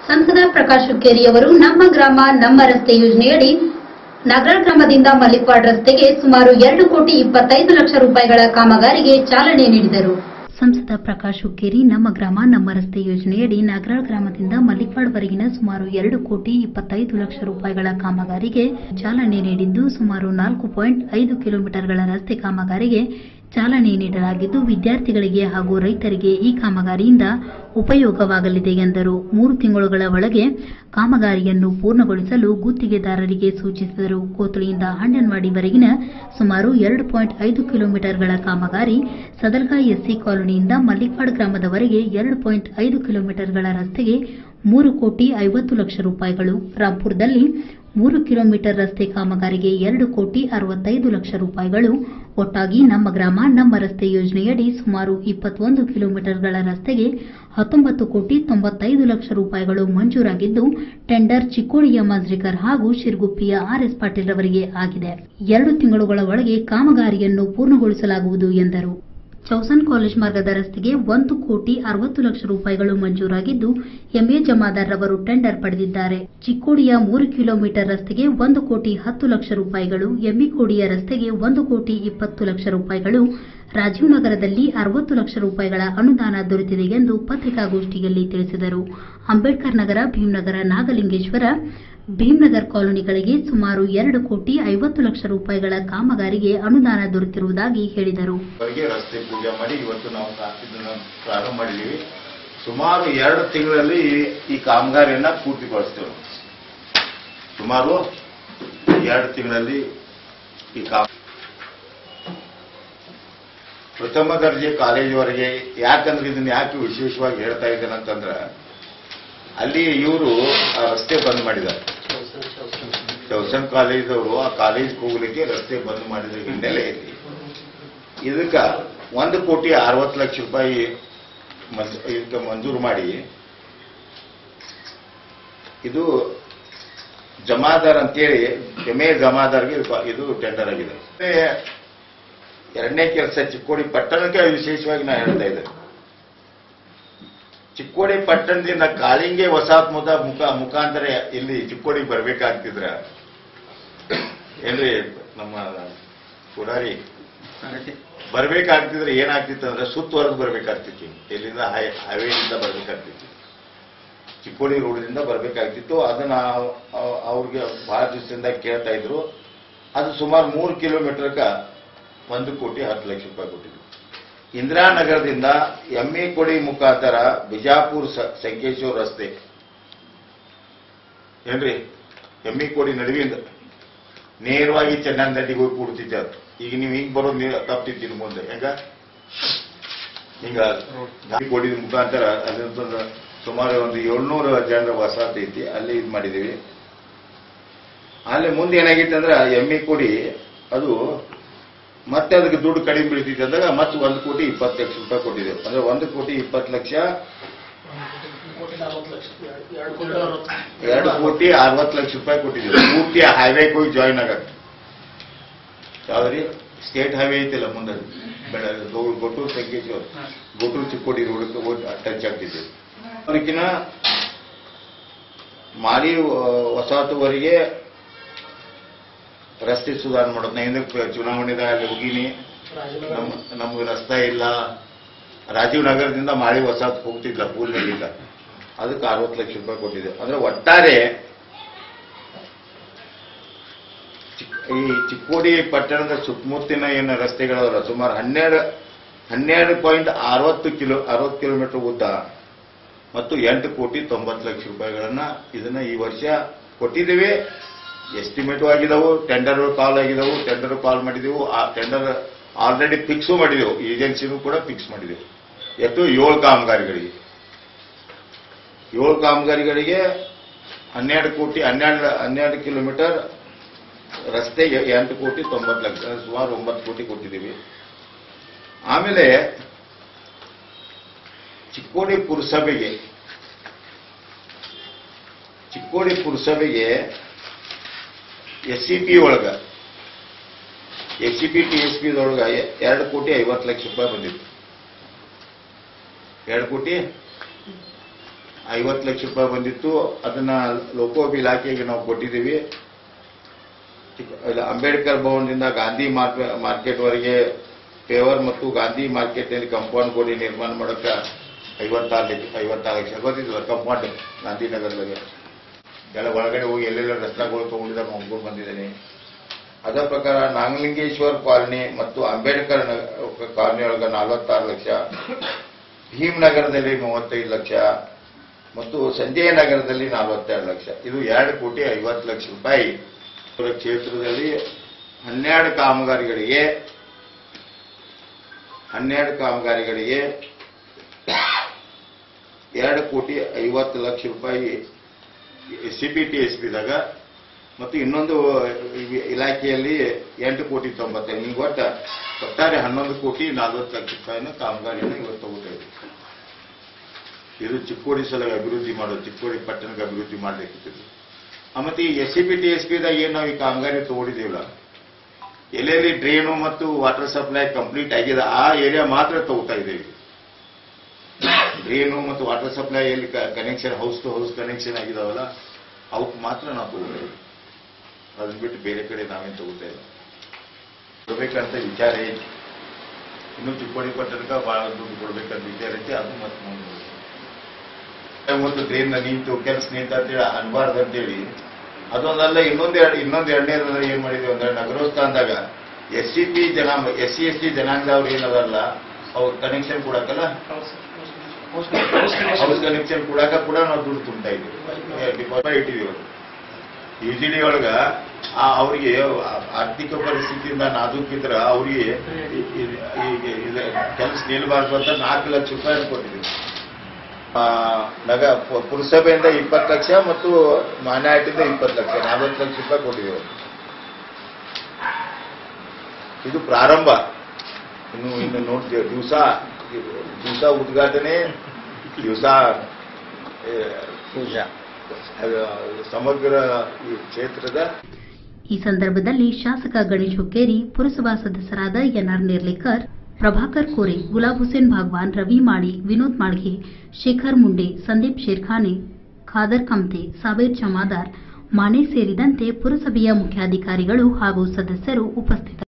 ಸಂಸದ ಪ್ರಕಾಶ್ ಹುಕ್ಕೇರಿ ಅವರು ನಮ್ಮ ಗ್ರಾಮ ನಮ್ಮ ರಸ್ತೆ ಯೋಜನೆಯಡಿ ನಗರ ಗ್ರಾಮದಿಂದ ಮಲ್ಲಿಕ್ವಾಡ್ ರಸ್ತೆಗೆ ಸುಮಾರು ಎರಡು ಕೋಟಿ ಇಪ್ಪತ್ತೈದು ಲಕ್ಷ ರೂಪಾಯಿಗಳ ಕಾಮಗಾರಿಗೆ ಚಾಲನೆ ನೀಡಿದರು ಸಂಸದ ಪ್ರಕಾಶ್ ಹುಕ್ಕೇರಿ ನಮ್ಮ ಗ್ರಾಮ ನಮ್ಮ ರಸ್ತೆ ಯೋಜನೆಯಡಿ ನಾಗರಾಳ್ ಗ್ರಾಮದಿಂದ ಮಲ್ಲಿಕ್ವಾಡ್ವರೆಗಿನ ಸುಮಾರು ಎರಡು ಕೋಟಿ ಇಪ್ಪತ್ತೈದು ಲಕ್ಷ ರೂಪಾಯಿಗಳ ಕಾಮಗಾರಿಗೆ ಚಾಲನೆ ನೀಡಿದ್ದು ಸುಮಾರು ನಾಲ್ಕು ಪಾಯಿಂಟ್ ಐದು ಕಿಲೋಮೀಟರ್ಗಳ ರಸ್ತೆ ಕಾಮಗಾರಿಗೆ ಚಾಲನೆ ನೀಡಲಾಗಿದ್ದು ವಿದ್ಯಾರ್ಥಿಗಳಿಗೆ ಹಾಗೂ ರೈತರಿಗೆ ಈ ಕಾಮಗಾರಿಯಿಂದ ಉಪಯೋಗವಾಗಲಿದೆ ಎಂದರು ಮೂರು ತಿಂಗಳುಗಳ ಒಳಗೆ ಕಾಮಗಾರಿಯನ್ನು ಪೂರ್ಣಗೊಳಿಸಲು ಗುತ್ತಿಗೆದಾರರಿಗೆ ಸೂಚಿಸಿದರು ಕೋತಳಿಯಿಂದ ಅಂಗನವಾಡಿವರೆಗಿನ ಸುಮಾರು ಎರಡು ಪಾಯಿಂಟ್ ಐದು ಕಿಲೋಮೀಟರ್ಗಳ ಕಾಮಗಾರಿ ಸದಲ್ಗಾ ಎಸ್ಸಿ ಕಾಲೋನಿಯಿಂದ ಮಲ್ಲಿಕ್ವಾಡ್ ಗ್ರಾಮದವರೆಗೆ ಎರಡು ಪಾಯಿಂಟ್ ಐದು ಕಿಲೋಮೀಟರ್ಗಳ ರಸ್ತೆಗೆ ಮೂರು ಕೋಟಿ ಐವತ್ತು ಲಕ್ಷ ರೂಪಾಯಿಗಳು ರಾಂಪುರದಲ್ಲಿ ಮೂರು ಕಿಲೋಮೀಟರ್ ರಸ್ತೆ ಕಾಮಗಾರಿಗೆ ಎರಡು ಕೋಟಿ ಅರವತ್ತೈದು ಲಕ್ಷ ರೂಪಾಯಿಗಳು ಒಟ್ಟಾಗಿ ನಮ್ಮ ಗ್ರಾಮ ನಮ್ಮ ರಸ್ತೆ ಯೋಜನೆಯಡಿ ಸುಮಾರು ಇಪ್ಪತ್ತೊಂದು ಕಿಲೋಮೀಟರ್ಗಳ ರಸ್ತೆಗೆ ಹತ್ತೊಂಬತ್ತು ಕೋಟಿ ತೊಂಬತ್ತೈದು ಲಕ್ಷ ರೂಪಾಯಿಗಳು ಮಂಜೂರಾಗಿದ್ದು ಟೆಂಡರ್ ಚಿಕ್ಕೋಡಿಯ ಮಾಜ್ರಿಕರ್ ಹಾಗೂ ಶಿರ್ಗುಪ್ಪಿಯ ಆರ್ಎಸ್ ಪಾಟೀಲ್ ರವರಿಗೆ ಆಗಿದೆ ಎರಡು ತಿಂಗಳುಗಳ ಒಳಗೆ ಕಾಮಗಾರಿಯನ್ನು ಪೂರ್ಣಗೊಳಿಸಲಾಗುವುದು ಎಂದರು ಚೌಸನ್ ಕಾಲೇಜ್ ಮಾರ್ಗದ ರಸ್ತೆಗೆ ಒಂದು ಕೋಟಿ ಅರವತ್ತು ಲಕ್ಷ ರೂಪಾಯಿಗಳು ಮಂಜೂರಾಗಿದ್ದು ಎಂಎ ಜಮಾದಾರ್ ರವರು ಟೆಂಡರ್ ಪಡೆದಿದ್ದಾರೆ ಚಿಕ್ಕೋಡಿಯ ಮೂರು ಕಿಲೋಮೀಟರ್ ರಸ್ತೆಗೆ ಒಂದು ಕೋಟಿ ಹತ್ತು ಲಕ್ಷ ರೂಪಾಯಿಗಳು ಎಮ್ಮಿಕೋಡಿಯ ರಸ್ತೆಗೆ ಒಂದು ಕೋಟಿ ಇಪ್ಪತ್ತು ಲಕ್ಷ ರೂಪಾಯಿಗಳು ರಾಜೀವ್ ನಗರದಲ್ಲಿ ಅರವತ್ತು ಲಕ್ಷ ರೂಪಾಯಿಗಳ ಅನುದಾನ ದೊರೆತಿದೆ ಎಂದು ಪತ್ರಿಕಾಗೋಷ್ಠಿಯಲ್ಲಿ ತಿಳಿಸಿದರು ಅಂಬೇಡ್ಕರ್ ನಗರ ಭೀಮನಗರ ನಾಗಲಿಂಗೇಶ್ವರ ಭೀಮ್ನಗರ್ ಕಾಲೋನಿಗಳಿಗೆ ಸುಮಾರು ಎರಡು ಕೋಟಿ ಐವತ್ತು ಲಕ್ಷ ರೂಪಾಯಿಗಳ ಕಾಮಗಾರಿಗೆ ಅನುದಾನ ದೊರೆತಿರುವುದಾಗಿ ಹೇಳಿದರು ವರೆಗೆ ರಸ್ತೆ ಪೂಜೆ ಮಾಡಿ ಇವತ್ತು ನಾವು ಕಾ- ಇದನ್ನ ಪ್ರಾರಂಭ ಮಾಡಿದ್ದೀವಿ ಸುಮಾರು ಎರಡು ತಿಂಗಳಲ್ಲಿ ಈ- ಈ ಕಾಮಗಾರಿಯನ್ನ ಪೂರ್ತಿಗೊಳಿಸ್ತೇವೆ ಸುಮಾರು ಎರಡು ತಿಂಗಳಲ್ಲಿ ಈ ಕಾಮ ಪ್ರಥಮ ದರ್ಜೆ ಕಾಲೇಜುವರೆಗೆ ಯಾಕಂದ್ರೆ ಇದನ್ನ ಯಾಕೆ ವಿಶೇಷವಾಗಿ ಹೇಳ್ತಾ ಇದ್ದೇನೆ ಅಂತಂದ್ರೆ ಅಲ್ಲಿ ಇವರು ಆ ರಸ್ತೆ ಬಂದ್ ಮಾಡಿದ್ದಾರೆ ಚೌಸನ್ ಕಾಲೇಜವರು ಆ ಕಾಲೇಜ್ಗೆ ಹೋಗ್ಲಿಕ್ಕೆ ರಸ್ತೆ ಬಂದ್ ಮಾಡಿದ ಹಿನ್ನೆಲೆಯಲ್ಲಿ ಇದಕ್ಕ ಒಂದು ಕೋಟಿ ಅರವತ್ತು ಲಕ್ಷ ರೂಪಾಯಿ ಮಂಜ- ಇದಕ್ಕೆ ಮಂಜೂರು ಮಾಡಿ ಇದು ಜಮಾದಾರ್ ಅಂತೇಳಿ ಎಮ್ ಎ ಜಮಾದಾರ್ಗೆ ಇದು- ಇದು ಟೆಂಡರ್ ಆಗಿದೆ ಮತ್ತೆ ಎರಡನೇ ಕೆಲಸ ಚಿಕ್ಕೋಡಿ ಪಟ್ಟಣಕ್ಕೆ ವಿಶೇಷವಾಗಿ ನಾ ಹೇಳ್ತಾ ಇದ್ದೇನೆ ಚಿಕ್ಕೋಡಿ ಪಟ್ಟಣದಿಂದ ಕಾಳಿಂಗೆ ವಸಾತ್ ಮುದ ಮುಖ ಮುಖಾಂತರ ಇಲ್ಲಿ ಚಿಕ್ಕೋಡಿಗೆ ಬರ್ಬೇಕಾಗ್ತಿದ್ರ ಏನ್ರಿ ನಮ್ಮ ಪುಡಾರಿ ಬರ್ಬೇಕಾಗ್ತಿದ್ರೆ ಏನಾಗ್ತಿತ್ತು ಅಂದ್ರೆ ಸುತ್ತುವರೆದು ಬರ್ಬೇಕಾಗ್ತಿತ್ತು ಇಲ್ಲಿಂದ ಹೈ ಹೈವೇದಿಂದ ಬರ್ಬೇಕಾಗ್ತಿತ್ತು ಚಿಕ್ಕೋಡಿ ರೋಡ್ದಿಂದ ಬರ್ಬೇಕಾಗ್ತಿತ್ತು ಅದನ್ನ ಅವ್- ಅವ್- ಅವ್ರಿಗೆ ಬಹಳ ದಿವಸದಿಂದ ಕೇಳ್ತಾ ಇದ್ರು ಅದು ಸುಮಾರು ಮೂರು ಕಿಲೋಮೀಟರ್ಕ ಒಂದು ಕೋಟಿ ಹತ್ತು ಲಕ್ಷ ರೂಪಾಯಿ ಕೊಟ್ಟಿದ್ರು ಇಂದಿರಾನಗರದಿಂದ ಎಮ್ಮೆ ಕೊಡಿ ಮುಖಾಂತರ ಬಿಜಾಪುರ ಸ- ಸಂಕೇಶ್ವರ ರಸ್ತೆ ಏನ್ರಿ ಎಮ್ಮಿ ಕೋಡಿ ನಡುವಿಂದ ನೇರವಾಗಿ ಚೆನ್ನನ್ ನದಿಗೆ ಹೋಗಿ ಕೂಡ್ತಿದ್ದೆ ಅದು ಈಗ ನೀವು ಹಿಂಗ್ ಬರೋದು ನೀವು ತಪ್ಪಿದ್ದೀನಿ ಮುಂದೆ ಹೆಂಗ ಹಿಂಗ ಗಾಡಿ ಕೋಡಿ ಮುಖಾಂತರ ಅಲ್ಲಿಂದ ಸುಮಾರು ಒಂದು ಏಳ್ನೂರು ಜನರ ವಸಾಹತಿ ಐತಿ ಅಲ್ಲಿ ಇದು ಮಾಡಿದೀವಿ ಅಲ್ಲಿ ಮುಂದೆ ಏನಾಗಿತ್ತು ಅಂದ್ರೆ ಎಮ್ಮೆ ಕೊಡಿ ಅದು ಮತ್ತೆ ಅದಕ್ಕೆ ದುಡ್ಡು ಕಡಿಮೆ ಬೀಳ್ತಿತ್ತು ಅಂದಾಗ ಮತ್ತೆ ಒಂದು ಕೋಟಿ ಇಪ್ಪತ್ತು ಲಕ್ಷ ರೂಪಾಯಿ ಕೊಟ್ಟಿದ್ದೇವೆ ಅಂದ್ರೆ ಒಂದು ಕೋಟಿ ಇಪ್ಪತ್ತು ಲಕ್ಷ ಎರಡು ಕೋಟಿ ಅರವತ್ತು ಲಕ್ಷ ರೂಪಾಯಿ ಕೊಟ್ಟಿದ್ದೇವೆ ಪೂರ್ತಿ ಹೈವೇಗೆ ಹೋಗಿ ಜಾಯಿನ್ ಆಗಕ್ಕೆ ಯಾವ್ದ್ರಿ ಸ್ಟೇಟ್ ಹೈವೇ ಐತಿಲ್ಲ ಮುಂದೆ ಬೆಳ ಗೊ- ಗೊಟ್ಟೂರು ಸಂಕೇಶ್ವರ ಗೊಟ್ಟೂರು ಚಿಕ್ಕೋಡಿ ರೋಡಕ್ಕೆ ಹೋಗಿ ಟಚ್ ಆಗ್ತಿದ್ದೆ ಅದಕ್ಕಿನ ಮಾರಿ ವಸಾಹತುವರೆಗೆ ರಸ್ತೆ ಸುಧಾರಣೆ ಮಾಡೋದು ನಾ ಹಿಂದಕ್ಕೆ ಚುನಾವಣೆದಾಗ ಅಲ್ಲಿ ಹೋಗಿನಿ ನಮ್ ನಮ್ಗೆ ರಸ್ತೆ ಇಲ್ಲ ರಾಜೀವ್ ನಗರದಿಂದ ಮಾಳಿ ವಸಾಹತ್ ಹೋಗ್ತಿದ್ಲ ಪೂಲ್ನಲ್ಲಿಂದ ಅದಕ್ಕೆ ಅರವತ್ತು ಲಕ್ಷ ರೂಪಾಯಿ ಕೊಟ್ಟಿದೆ ಅಂದ್ರೆ ಒಟ್ಟಾರೆ ಚಿಕ್- ಈ ಚಿಕ್ಕೋಡಿ ಪಟ್ಟಣದ ಸುತ್ತಮುತ್ತಿನ ಏನು ರಸ್ತೆಗಳವರ ಸುಮಾರು ಹನ್ನೆರಡು ಹನ್ನೆರಡು ಪಾಯಿಂಟ್ ಅರವತ್ತು ಕಿಲೋ ಅರವತ್ತು ಕಿಲೋಮೀಟರ್ ಉದ್ದ ಮತ್ತು ಎಂಟು ಕೋಟಿ ತೊಂಬತ್ತು ಲಕ್ಷ ರೂಪಾಯಿಗಳನ್ನ ಇದನ್ನ ಈ ವರ್ಷ ಕೊಟ್ಟಿದ್ದೇವೆ ಎಸ್ಟಿಮೇಟು ಆಗಿದವು ಟೆಂಡರ್ ಕಾಲ್ ಆಗಿದವು ಟೆಂಡರ್ ಕಾಲ್ ಮಾಡಿದೆವು ಆ ಟೆಂಡರ್ ಆಲ್ರೆಡಿ ಫಿಕ್ಸು ಮಾಡಿದೆವು ಏಜೆನ್ಸಿನೂ ಕೂಡ ಫಿಕ್ಸ್ ಮಾಡಿದೆವು ಎಷ್ಟು ಏಳು ಕಾಮಗಾರಿಗಳಿಗೆ ಏಳು ಕಾಮಗಾರಿಗಳಿಗೆ ಹನ್ನೆರಡು ಕೋಟಿ ಹನ್ನೆರಡು ಹನ್ನೆರಡು ಕಿಲೋಮೀಟರ್ ರಸ್ತೆಗೆ ಎಂಟು ಕೋಟಿ ತೊಂಬತ್ತು ಲಕ್ಷ ಸುಮಾರು ಒಂಬತ್ತು ಕೋಟಿ ಕೊಟ್ಟಿದ್ದೀವಿ ಆಮೇಲೆ ಚಿಕ್ಕೋಡಿ ಪುರಸಭೆಗೆ ಚಿಕ್ಕೋಡಿ ಪುರಸಭೆಗೆ ಎಸ್ ಸಿ ಪಿ ಒಳಗ S C P T S P ಒಳಗ ಎರಡು ಕೋಟಿ ಐವತ್ತು ಲಕ್ಷ ರೂಪಾಯಿ ಬಂದಿತ್ತು ಎರಡು ಕೋಟಿ ಐವತ್ತು ಲಕ್ಷ ರೂಪಾಯಿ ಬಂದಿತ್ತು ಅದನ್ನ ಲೋಕೋಪ ಇಲಾಖೆಗೆ ನಾವು ಕೊಟ್ಟಿದ್ದೀವಿ ಚಿಕ್ಕ- ಇದು ಅಂಬೇಡ್ಕರ್ ಭವನದಿಂದ ಗಾಂಧಿ ಮಾರ್ಕೆ- ಮಾರ್ಕೆಟ್ವರೆಗೆ ಪೇವರ್ ಮತ್ತು ಗಾಂಧಿ ಮಾರ್ಕೆಟ್ನಲ್ಲಿ ಕಂಪೌಂಡ್ ಗೋಡಿ ನಿರ್ಮಾಣ ಮಾಡೋಕೆ ಐವತ್ತಾರು ಲಕ್ಷ ಐವತ್ತಾರು ಲಕ್ಷ ಗೊತ್ತಿದ್ದಿಲ್ಲ ಕಂಪೌಂಡ್ ಗಾಂಧಿನಗರದಲ್ಲಿ ಎಲ್ಲ ಒಳಗಡೆ ಹೋಗಿ ಎಲ್ಲೆಲ್ಲ ರಸ್ತೆಗಳು ತಗೊಂಡಿದ್ದ ಮಾಡ್ಕೊಂಡು ಬಂದಿದ್ದೇನೆ ಅದರ ಪ್ರಕಾರ ನಾಗಲಿಂಗೇಶ್ವರ್ ಕಾಲನಿ ಮತ್ತು ಅಂಬೇಡ್ಕರ್ ನಗ- ಕಾಲನಿ ಒಳಗೆ ನಲವತ್ತಾರು ಲಕ್ಷ ಭೀಮ್ನಗರದಲ್ಲಿ ಮೂವತ್ತೈದು ಲಕ್ಷ ಮತ್ತು ಸಂಜಯ ನಗರದಲ್ಲಿ ನಲವತ್ತೆರಡು ಲಕ್ಷ ಇದು ಎರಡು ಕೋಟಿ ಐವತ್ತು ಲಕ್ಷ ರೂಪಾಯಿ ಅವರ ಕ್ಷೇತ್ರದಲ್ಲಿ ಹನ್ನೆರಡು ಕಾಮಗಾರಿಗಳಿಗೆ ಹನ್ನೆರಡು ಕಾಮಗಾರಿಗಳಿಗೆ ಎರಡು ಕೋಟಿ ಐವತ್ತು ಲಕ್ಷ ರೂಪಾಯಿ ಸಿ ಪಿ ಟಿ ಎಸ್ ಪಿದಾಗ ಮತ್ತು ಇನ್ನೊಂದು ಇ- ಇಲಾಖೆಯಲ್ಲಿ ಎಂಟು ಕೋಟಿ ತೊಂಬತ್ತೈದು ಹಿಂಗೆ ಒಟ್ಟು ಒಟ್ಟಾರೆ ಹನ್ನೊಂದು ಕೋಟಿ ನಲವತ್ತು ಲಕ್ಷ ರೂಪಾಯಿನ ಕಾಮಗಾರಿಯನ್ನು ಇವತ್ತು ತಗೋತಾ ಇದ್ದೀವಿ ಇದು ಚಿಕ್ಕೋಡಿ ಸಲ ಅಭಿವೃದ್ಧಿ ಮಾಡೋದು ಚಿಕ್ಕೋಡಿ ಪಟ್ಟಣಕ್ಕೆ ಅಭಿವೃದ್ಧಿ ಮಾಡಬೇಕಿತ್ತು ಮತ್ತೆ ಈ S C P T S ಪಿದಾಗ ಏನು ನಾವು ಈ ಕಾಮಗಾರಿ ತಗೊಂಡಿದ್ದೀವಲ್ಲ ಎಲ್ಲೆಲ್ಲಿ ಡ್ರೈನು ಮತ್ತು ವಾಟರ್ ಸಪ್ಲೈ ಕಂಪ್ಲೀಟ್ ಆಗಿದೆ ಆ ಏರಿಯಾ ಮಾತ್ರ ತಗೋತಾ ಇದ್ದೀವಿ ಡ್ರೈನು ಮತ್ತು ವಾಟರ್ ಸಪ್ಲೈ ಎಲ್ಲಿ connection house to house connection ಆಗಿದಾವಲ್ಲ ಅವಕ್ಕೆ ಮಾತ್ರ ನಾವು ತಗೋತೀವಿ ಅದನ್ನ ಬಿಟ್ಟು ಬೇರೆ ಕಡೆ ನಾವೇನು ತಗೋತಾ ಇಲ್ಲ ಕೊಡ್ಬೇಕಂತ ವಿಚಾರ ಐತಿ ಇನ್ನು ಚಿಕ್ಕೋಡಿ ಪಟ್ಟಣಕ್ಕೆ ಬಹಳ ದುಡ್ಡು ಕೊಡ್ಬೇಕಂತ ವಿಚಾರ ಐತಿ ಅದು ಮತ್ತೆ ಮುಂದೆ ಒಂದು ಡ್ರೈನ್ ನಿಂತು ಕೆಲಸ ನಿಂತ ಅಂತೇಳಿ ಅನ್ಬಾರ್ದು ಅಂತೇಳಿ ಅದೊಂದಲ್ಲ ಇನ್ನೊಂದು ಎರಡು ಇನ್ನೊಂದು ಎರಡನೇದು ಏನ್ ಮಾಡಿದ್ವಿ ಅಂದ್ರೆ ನಗರೋತ್ಥಾನದಾಗ ಎಸ್ ಸಿ ಪಿ ಜನಾಂಗ ಎಸ್ ಸಿ ಎಸ್ ಟಿ ಜನಾಂಗದವ್ರು ಏನದಲ್ಲ ಅವ್ರ ಕನೆಕ್ಷನ್ ಕೊಡಕ್ಕಲ್ಲ ಹೌಸ್ ಕನೆಕ್ಷನ್ ಕೊಡಾಕ ಕೂಡ ನಾವು ದುಡ್ಡು ತುಂಬ್ತಾ ಇದ್ದೀವಿ ಡಿಪಾಸಿಟ್ ಇಟ್ಟಿದ್ದೀವಿ ಯು ಜಿ ಡಿ ಒಳಗ ಆ ಅವ್ರಿಗೆ ಆರ್ಥಿಕ ಪರಿಸ್ಥಿತಿಯಿಂದ ನಾಜೂಕಿದ್ರ ಅವ್ರಿಗೆ ಕೆಲಸ ನಿಲ್ಬಾರ್ದು ಅಂತ ನಾಲ್ಕು ಲಕ್ಷ ರೂಪಾಯಿ ಕೊಟ್ಟಿದ್ದೀವಿ ಆ, ನಗ ಪು- ಪುರಸಭೆಯಿಂದ ಇಪ್ಪತ್ತು ಲಕ್ಷ ಮತ್ತು ಮಾನ್ಯಾಟಿಂದ ಇಪ್ಪತ್ತು ಲಕ್ಷ ನಲವತ್ತು ಲಕ್ಷ ರೂಪಾಯಿ ಕೊಟ್ಟಿದ್ದೀವಿ ಇದು ಪ್ರಾರಂಭ ಇನ್ನು ಇನ್ನು ನೋಡ್ತೀವಿ ದಿವಸ ದಿವಸ ಉದ್ಘಾಟನೆ ದಿವಸ ಪೂಜಾ ಸಮಗ್ರ ಈ ಕ್ಷೇತ್ರದ ಈ ಸಂದರ್ಭದಲ್ಲಿ ಶಾಸಕ ಗಣೇಶ್ ಹುಕ್ಕೇರಿ ಪುರಸಭಾ ಸದಸ್ಯರಾದ ಎನ್ಆರ್ ನಿರ್ಲೇಕರ್ ಪ್ರಭಾಕರ್ ಕೋರೆ ಗುಲಾಬ್ ಹುಸೇನ್ ಭಾಗ್ವಾನ್ ರವಿ ಮಾಳಿ ವಿನೋದ್ ಮಾಳ್ಗೆ ಶೇಖರ್ ಮುಂಡೆ ಸಂದೀಪ್ ಶೇರ್ಖಾನೆ ಖಾದರ್ ಕಮ್ತೆ ಸಾಬೇರ್ ಜಮಾದಾರ್ ಮಾನೆ ಸೇರಿದಂತೆ ಪುರಸಭೆಯ ಮುಖ್ಯಾಧಿಕಾರಿಗಳು ಹಾಗೂ ಸದಸ್ಯರು ಉಪಸ್ಥಿತರಿದ್ದರು